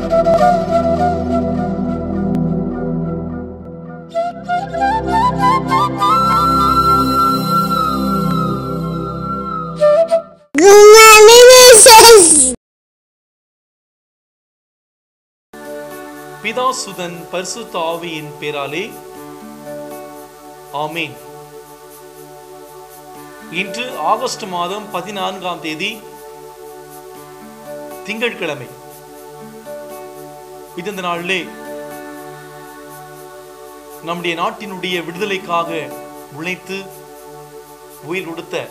Gumami Jesus. பிதா சுதன் பரிசுத்த ஆவியின் பேராலே ஆமீன் இன்று ஆகஸ்ட் மாதம் பதினான்காம் தேதி திங்கட்கிழமை இது இந்த நாளிலே நம்முடைய நாட்டினுடைய விடுதலைக்காக உழைத்து உயிர் கொடுத்த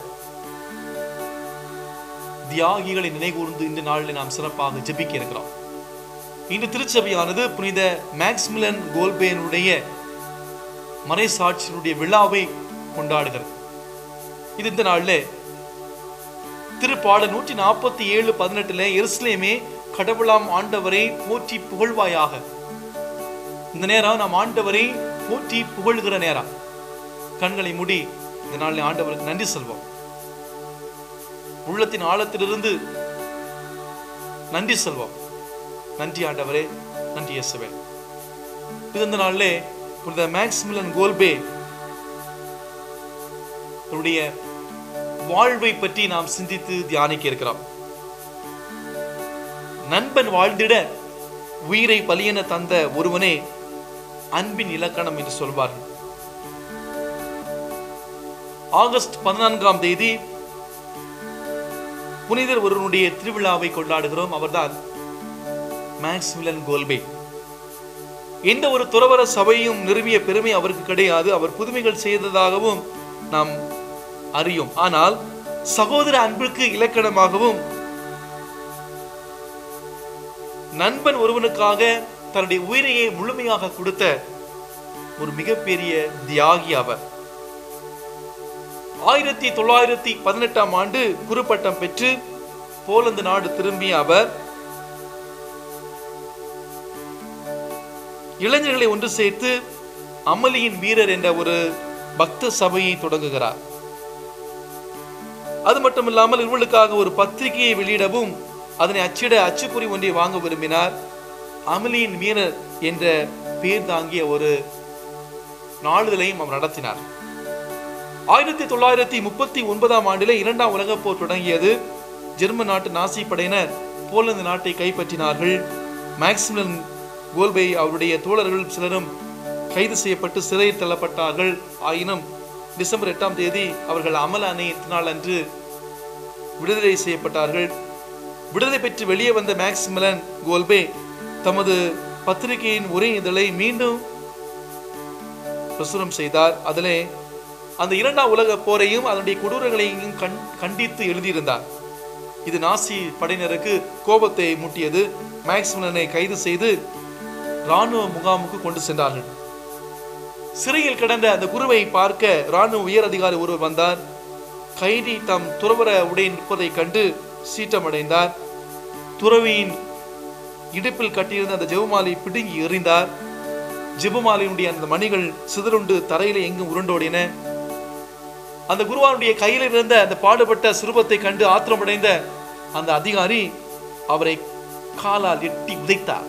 தியாகிகளை நினைகூர்ந்து இந்த நாளில் நாம் சிறப்பாக ஜெபிக்க இருக்கிறோம் இன்று திருச்சபையானது புனித மேக்ஸ்மிலன் கோல்பேனுடைய மறைசாட்சியினுடைய விழாவை கொண்டாடுகிறது இது இந்த நாளில் திருப்பாடல் நூற்றி நாற்பத்தி ஏழு பதினெட்டுல எருசலேமே கடவுளாம் ஆண்டவரை போற்றி புகழ்வாயாக இந்த நேரம் நாம் ஆண்டவரை போற்றி புகழ்கிற நேரம் கண்களை மூடி இந்த நாளில் ஆண்டவருக்கு நன்றி சொல்வோம் உள்ளத்தின் ஆழத்திலிருந்து நன்றி சொல்வோம் நன்றி ஆண்டவரே நன்றி இயேசுவே இது இந்த நாளிலே புனித மேக்ஸ்மிலன் கோல்பே அவருடைய வாழ்வை பற்றி நாம் சிந்தித்து தியானிக்க இருக்கிறோம் நண்பன் வாழ்ந்திட உயிரை பலியென தந்த ஒருவனே அன்பின் இலக்கணம் என்று சொல்வார்கள் ஆகஸ்ட் பதினான்காம் தேதி புனிதர் ஒருவனுடைய திருவிழாவை கொண்டாடுகிறோம் அவர்தான் மேக்ஸ்மிலன் கோல்பே எந்த ஒரு துறவர சபையும் நிறுவிய பெருமை அவருக்கு கிடையாது அவர் புதுமைகள் செய்ததாகவும் நாம் அறியும் ஆனால் சகோதர அன்பிற்கு இலக்கணமாகவும் நண்பன் ஒருவனுக்காக தன்னுடைய உயிரையே முழுமையாக கொடுத்த ஒரு மிகப்பெரிய தியாகி அவர் ஆயிரத்தி தொள்ளாயிரத்தி பதினெட்டாம் ஆண்டு குருப்பட்டம் பெற்று போலந்து நாடு திரும்பிய அவர் இளைஞர்களை ஒன்று சேர்த்து அமளியின் வீரர் என்ற ஒரு பக்த சபையை தொடங்குகிறார் அது மட்டுமில்லாமல் இவர்களுக்காக ஒரு பத்திரிகையை வெளியிடவும் அதனை அச்சிட அச்சுக்குறி ஒன்றை வாங்க விரும்பினார் அமளியின் வீரர் என்ற பேர் தாங்கிய ஒரு நாளிதழையும் அவர் நடத்தினார் ஆயிரத்தி தொள்ளாயிரத்தி முப்பத்தி ஒன்பதாம் ஆண்டிலே இரண்டாம் உலகப் போர் தொடங்கியது ஜெர்மன் நாட்டு நாசி படையினர் போலந்து நாட்டை கைப்பற்றினார்கள் மேக்சிமன் கோல்பே அவருடைய தோழர்கள் சிலரும் கைது செய்யப்பட்டு சிறையில் தள்ளப்பட்டார்கள் ஆயினும் டிசம்பர் எட்டாம் தேதி அவர்கள் அமல அணையத்தினால் அன்று விடுதலை செய்யப்பட்டார்கள் விடுதலை பெற்று வெளியே வந்த மேக்சிமலன் கோல்பே தமது பத்திரிகையின் ஒரே இதழை மீண்டும் பிரசுரம் செய்தார் அதிலே அந்த இரண்டாம் உலக போரையும் அதனுடைய கொடூரங்களையும் கண் கண்டித்து எழுதியிருந்தார் இது நாசி படையினருக்கு கோபத்தை மூட்டியது மேக்சிமலனை கைது செய்து ராணுவ முகாமுக்கு கொண்டு சென்றார்கள் சிறையில் கிடந்த அந்த குருவை பார்க்க ராணுவ உயர் அதிகாரி ஒருவர் வந்தார் கைதி தம் துறவர உடை நிற்பதை கண்டு சீற்றமடைந்தார் துறவியின் இடுப்பில் கட்டியிருந்த அந்த ஜெபமாலை பிடுங்கி எறிந்தார் ஜெபமாலையினுடைய அந்த மணிகள் சிதறுண்டு தரையில எங்கும் உருண்டோடின அந்த குருவானுடைய கையில் இருந்த அந்த பாடுபட்ட சுரூபத்தை கண்டு ஆத்திரமடைந்த அந்த அதிகாரி அவரை காலால் எட்டி உதைத்தார்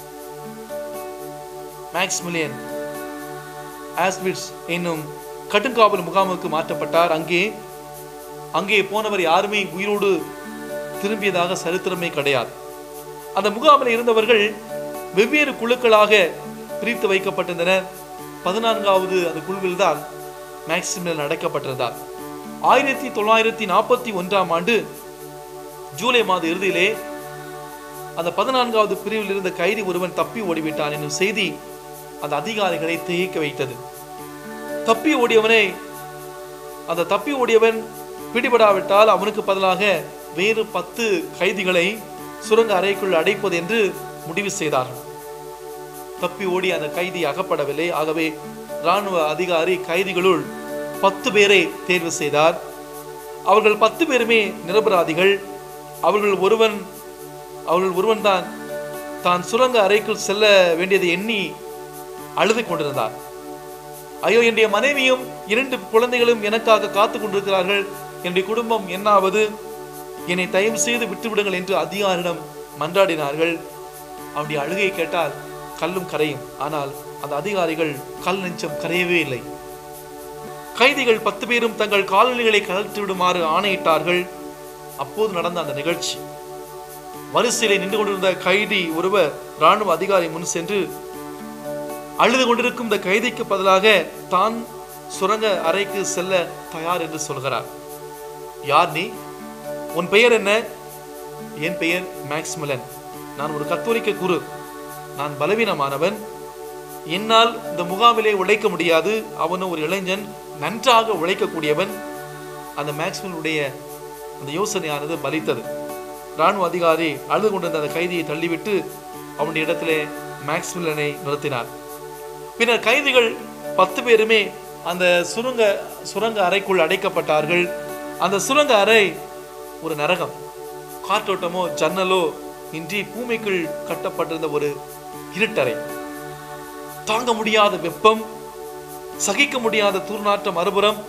மேக்ஸ்மிலியன் ஆஸ்விட்ஸ் என்னும் கட்டுங்காவல் முகாமுக்கு மாற்றப்பட்டார் அங்கே அங்கே போனவர் யாருமே உயிரோடு திரும்பியதாக சரித்திரமே கிடையாது அந்த முகாமில் இருந்தவர்கள் வெவ்வேறு குழுக்களாக பிரித்து வைக்கப்பட்டிருந்தனர் பதினான்காவது அந்த குழுவில் தான் மேக்சிமில் அடைக்கப்பட்டிருந்தார் ஆயிரத்தி தொள்ளாயிரத்தி நாற்பத்தி ஒன்றாம் ஆண்டு ஜூலை மாத இறுதியிலே அந்த பதினான்காவது பிரிவில் இருந்த கைதி ஒருவன் தப்பி ஓடிவிட்டான் என்னும் செய்தி அந்த அதிகாரிகளை திகைக்க வைத்தது தப்பி ஓடியவனை அந்த தப்பி ஓடியவன் பிடிபடாவிட்டால் அவனுக்கு பதிலாக வேறு பத்து கைதிகளை சுரங்க அறைக்குள் அடைப்பது என்று முடிவு செய்தார்கள் தப்பி ஓடி அந்த கைதி அகப்படவில்லை ஆகவே ராணுவ அதிகாரி கைதிகளுள் பத்து பேரை தேர்வு செய்தார் அவர்கள் பத்து பேருமே நிரபராதிகள் அவர்கள் ஒருவன் அவர்கள் ஒருவன் தான் தான் சுரங்க அறைக்குள் செல்ல வேண்டியதை எண்ணி அழுது கொண்டிருந்தார் ஐயோ என்னுடைய மனைவியும் இரண்டு குழந்தைகளும் எனக்காக காத்து கொண்டிருக்கிறார்கள் என்னுடைய குடும்பம் என்னாவது என்னை தயவு செய்து விட்டுவிடுங்கள் என்று அதிகாரிடம் மன்றாடினார்கள் அவனுடைய அழுகையை கேட்டால் கல்லும் கரையும் ஆனால் அந்த அதிகாரிகள் கல் நெஞ்சம் கரையவே இல்லை கைதிகள் பத்து பேரும் தங்கள் காலணிகளை கலற்றி விடுமாறு ஆணையிட்டார்கள் அப்போது நடந்த அந்த நிகழ்ச்சி வரிசையிலே நின்று கொண்டிருந்த கைதி ஒருவர் ராணுவ அதிகாரி முன் சென்று அழுது கொண்டிருக்கும் இந்த கைதிக்கு பதிலாக தான் சுரங்க அறைக்கு செல்ல தயார் என்று சொல்கிறார் யார் நீ உன் பெயர் என்ன என் பெயர் மேக்ஸ்மிலன் நான் ஒரு கத்தோலிக்க குரு நான் பலவீனமானவன் என்னால் இந்த முகாமிலே உழைக்க முடியாது அவனும் ஒரு இளைஞன் நன்றாக உழைக்கக்கூடியவன் அந்த மேக்ஸ்மிலனுடைய அந்த யோசனையானது பலித்தது ராணுவ அதிகாரி அழுது கொண்டிருந்த அந்த கைதியை தள்ளிவிட்டு அவனுடைய இடத்திலே மேக்ஸ்மிலனை நிறுத்தினார் பின்னர் கைதிகள் பத்து பேருமே அந்த சுரங்க சுரங்க அறைக்குள் அடைக்கப்பட்டார்கள் அந்த சுரங்க அறை ஒரு நரகம் காற்றோட்டமோ ஜன்னலோ இன்றி பூமிக்குள் கட்டப்பட்டிருந்த ஒரு இருட்டறை தாங்க முடியாத வெப்பம் சகிக்க முடியாத துர்நாற்ற மறுபுறம்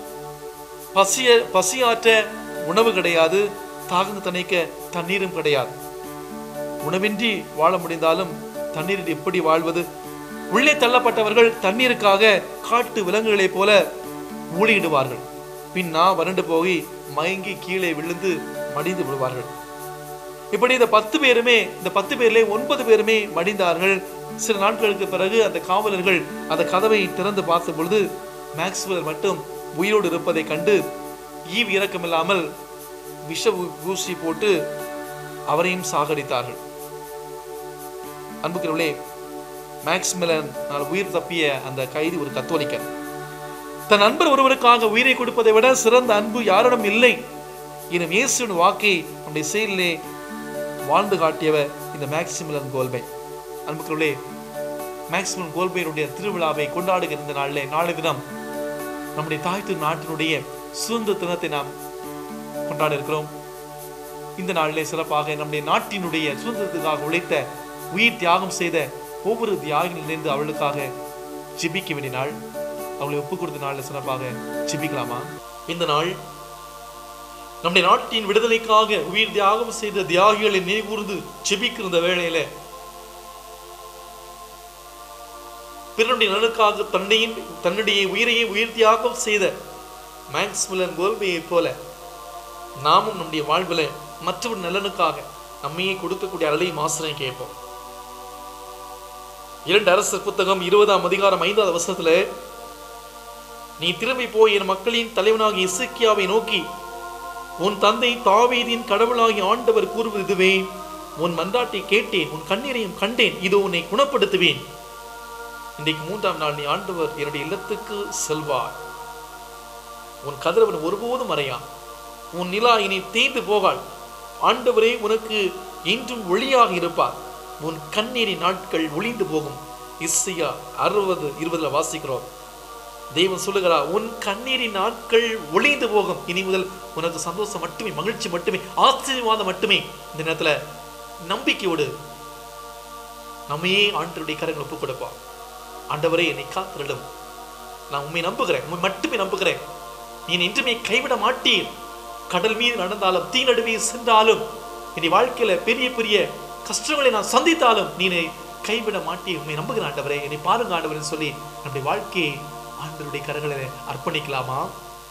பசிய பசியாற்ற உணவு கிடையாது தாகந்து தணிக்க தண்ணீரும் கிடையாது உணவின்றி வாழ முடிந்தாலும் தண்ணீரில் எப்படி வாழ்வது உள்ளே தள்ளப்பட்டவர்கள் தண்ணீருக்காக காட்டு விலங்குகளைப் போல மூழ்கிடுவார்கள் பின் நான் வறண்டு போய் மயங்கி கீழே விழுந்து மடிந்து விடுவார்கள் இப்படி இந்த பத்து பேருமே இந்த பத்து பேர்ல ஒன்பது பேருமே மடிந்தார்கள் சில நாட்களுக்கு பிறகு அந்த காவலர்கள் அந்த கதவை திறந்து பார்த்த பொழுது மேக்ஸ்வெல் மட்டும் உயிரோடு இருப்பதை கண்டு ஈவ் இறக்கமில்லாமல் விஷ ஊ- ஊசி போட்டு அவரையும் சாகடித்தார்கள் அன்புக்கிறவர்களே மேக்ஸ்மிலன் உயிர் தப்பிய அந்த கைதி ஒரு கத்தோலிக்கன் தன் நண்பர் ஒருவருக்காக உயிரை கொடுப்பதை விட சிறந்த அன்பு யாரிடம் இல்லை எனும் இயேசுவின் வாக்கை நம்முடைய செயலிலே வாழ்ந்து காட்டியவர் இந்த மேக்சிமிலன் கோல்பை அன்புக்குள்ளே மேக்சிமன் கோல்பையினுடைய திருவிழாவை கொண்டாடுகிற இந்த நாளிலே நாளை தினம் நம்முடைய தாய் திரு நாட்டினுடைய சுதந்திர தினத்தை நாம் கொண்டாட இருக்கிறோம் இந்த நாளிலே சிறப்பாக நம்முடைய நாட்டினுடைய சுதந்திரத்துக்காக உழைத்த உயிர் தியாகம் செய்த ஒவ்வொரு தியாகிகள் இணைந்து அவளுக்காக ஜெபிக்க வேண்டிய நாள் அவளை ஒப்பு கொடுத்த நாளில் சிறப்பாக ஜெபிக்கலாமா இந்த நாள் நம்முடைய நாட்டின் விடுதலைக்காக உயிர் தியாகம் செய்த தியாகிகளை நினைவுகூர்ந்து ஜெபிக்கிற இந்த வேளையில பிறனுடைய நலனுக்காக தன்னையும் தன்னுடைய உயிரையே உயிர் தியாகம் செய்த மேக்ஸ்மிலன் கோல்பையைப் போல நாமும் நம்முடைய வாழ்வில் மற்றவர் நலனுக்காக நம்மையே கொடுக்கக்கூடிய அருளையும் ஆசிரியம் கேட்போம் இரண்டு அரசர் புத்தகம் இருபதாம் அதிகாரம் ஐந்தாவது வசனத்துல நீ திரும்பி போய் என் மக்களின் தலைவனாகிய இசக்கியாவை நோக்கி உன் தந்தை தாவீதின் கடவுளாகிய ஆண்டவர் கூறுவது இதுவே உன் மன்றாட்டை கேட்டேன் உன் கண்ணீரையும் கண்டேன் இது உன்னை குணப்படுத்துவேன் இன்றைக்கு மூன்றாம் நாள் நீ ஆண்டவர் என்னுடைய இல்லத்துக்கு செல்வார் உன் கதிரவன் ஒருபோதும் மறையான் உன் நிலா இனி தேய்ந்து போகாள் ஆண்டவரே உனக்கு இன்றும் ஒளியாக இருப்பார் உன் கண்ணீரின் நாட்கள் ஒளிந்து போகும் இசையா அறுபது இருபதுல வாசிக்கிறோம் தெய்வம் சொல்லுகிறார் உன் கண்ணீரின் நாட்கள் ஒளிந்து போகும் இனி முதல் உனக்கு சந்தோஷம் மட்டுமே மகிழ்ச்சி மட்டுமே ஆசீர்வாதம் மட்டுமே இந்த நேரத்துல நம்பிக்கையோடு நம்மையே ஆண்டவருடைய கரங்கள் ஒப்புக் கொடுப்போம் ஆண்டவரே என்னை காத்திரலும் நான் உண்மை நம்புகிறேன் உண்மை மட்டுமே நம்புகிறேன் நீ என்னை என்றுமே கைவிட மாட்டீர் கடல் மீது நடந்தாலும் தீ நடுவே சென்றாலும் என் வாழ்க்கையில பெரிய பெரிய கஷ்டங்களை நான் சந்தித்தாலும் நீ என்னை கைவிட மாட்டீர் உண்மை நம்புகிறேன் ஆண்டவரே என்னை பாருங்க ஆண்டவரேன்னு சொல்லி நம்முடைய வாழ்க்கையை ஆண்டவருடைய கரங்களை அர்ப்பணிக்கலாமா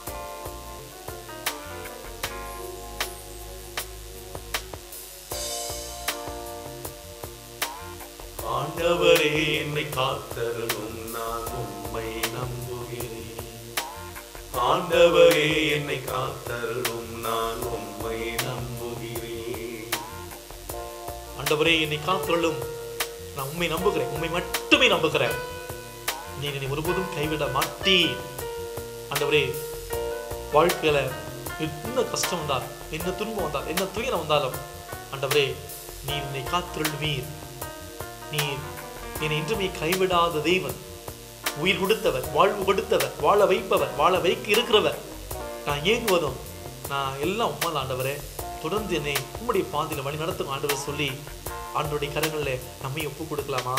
ஆண்டவரே என்னை காத்தருளும் நான் உம்மை நம்புகிறேன் ஆண்டவரே என்னை காத்தருளும் நான் உம்மை நம்புகிறேன் ஆண்டவரே என்னை காத்தருளும் நான் உண்மை நம்புகிறேன் உண்மை மட்டுமே நம்புகிறேன் நீ என்னை ஒருபோதும் கைவிட மாட்டீர் ஆண்டவரே வாழ்க்கையில என்ன கஷ்டம் வந்தால் என்ன துன்பம் வந்தால் என்ன துயரம் வந்தாலும் ஆண்டவரே நீ என்னை காத்தருள்வீர் நீ என்னை என்றுமே கைவிடாத தெய்வன் உயிர் கொடுத்தவர் வாழ்வு கொடுத்தவர் வாழ வைப்பவர் வாழ வைக்க இருக்கிறவர் நான் ஏங்குவதும் நான் எல்லாம் உம்மா ஆண்டவரே தொடர்ந்து என்னை உம்முடைய பாதையில வழி நடத்தும் ஆண்டவர் சொல்லி ஆண்டோடைய கரங்களில் நம்மை ஒப்பு கொடுக்கலாமா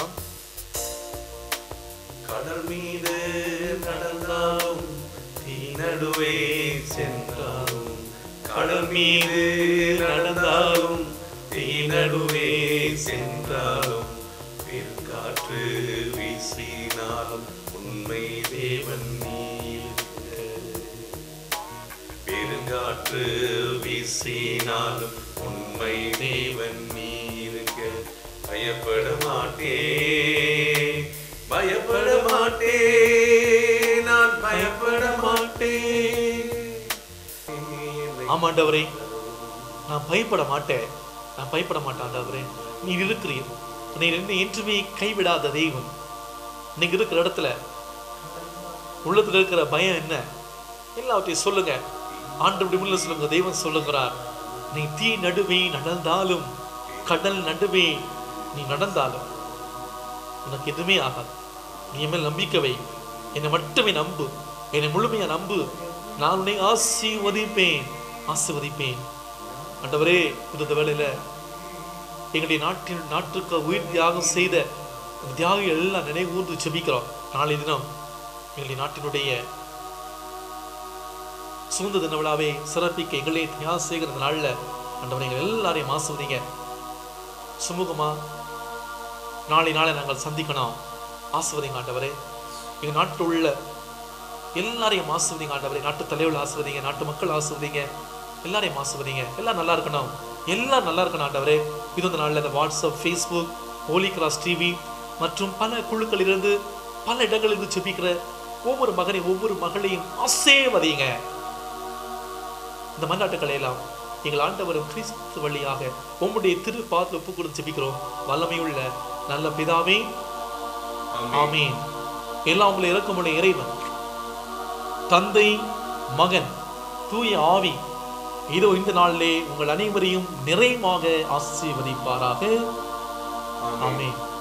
கடல் மீது நடந்தாலும் தீ நடுவே சென்றாலும் கடல் மீது நடந்தாலும் தீ நடுவே சென்றாலும் பெருங்காற்று வீசினாலும் உண்மை தேவன் நீருக்க பெருங்காற்று வீசினாலும் உண்மை தேவன் நீருக்க பயப்பட மாட்டேன் பயப்பட மாட்டேன் நான் பயப்பட மாட்டேன் ஆமாண்டவரே நான் பயப்பட மாட்டேன் நான் பயப்பட மாட்டேன் ஆண்டவரே நீர் இருக்கிறீர் நீர் என்னை என்றுமே கைவிடாத தெய்வம் நீங்க இருக்கிற இடத்துல உள்ளத்துல இருக்கிற பயம் என்ன எல்லாவற்றையும் சொல்லுங்க ஆண்டு உள்ள சொல்லுங்க தெய்வம் சொல்லுகிறார் நீ தீ நடுவே நடந்தாலும் கடல் நடுவே நீ நடந்தாலும் உனக்கு எதுவுமே ஆகாது நீ என் மேல் நம்பிக்கை வை என்னை மட்டுமே நம்பு என்னை முழுமையா நம்பு நான் உன்னை ஆசீர்வதிப்பேன் ஆசீர்வதிப்பேன் ஆண்டவரே இந்த வேளையில எங்களுடைய நாட்டின் நாட்டுக்கு உயிர் தியாகம் செய்த அந்த தியாகிகள் எல்லாம் நினைவு கூர்ந்து செபிக்கிறோம் நாளை தினம் எங்களுடைய நாட்டினுடைய சுதந்திர தின விழாவை சிறப்பிக்க எங்களே தியாகம் செய்கிற இந்த நாள்ல ஆண்டவரே எங்கள் எல்லாரையும் ஆசிர்வதிங்க சுமூகமா நாளை நாளை நாங்கள் சந்திக்கணும் ஆசிர்வதிங்க ஆண்டவரே எங்கள் நாட்டில் உள்ள எல்லாரையும் ஆசிர்வதிங்க ஆண்டவரே நாட்டு தலைவர்கள் ஆசிர்வதிங்க நாட்டு மக்கள் ஆசிர்வதிங்க எல்லாரையும் ஆசிர்வதிங்க எல்லாம் நல்லா இருக்கணும் எல்லாம் நல்லா இருக்கணும் ஆண்டவரே இது இந்த நாளில் இந்த WhatsApp Facebook Holy Cross TV மற்றும் பல குழுக்களிலிருந்து பல இடங்களிலிருந்து செபிக்கிற ஒவ்வொரு மகனையும் ஒவ்வொரு மகளையும் ஆசீர்வதிங்க இந்த மன்னாட்டுக்களை எல்லாம் எங்கள் ஆண்டவரும் கிறிஸ்து வழியாக உம்முடைய திரு பாதத்தில் ஒப்பு கொடுத்து ஜெபிக்கிறோம் வல்லமையுள்ள நல்ல பிதாவே ஆமீன் எல்லாம் உங்களை இறக்கமுள்ள இறைவன் தந்தை மகன் தூய ஆவி இதோ இந்த நாளிலே உங்கள் அனைவரையும் நிறைவாக ஆசீர்வதிப்பாராக ஆமென்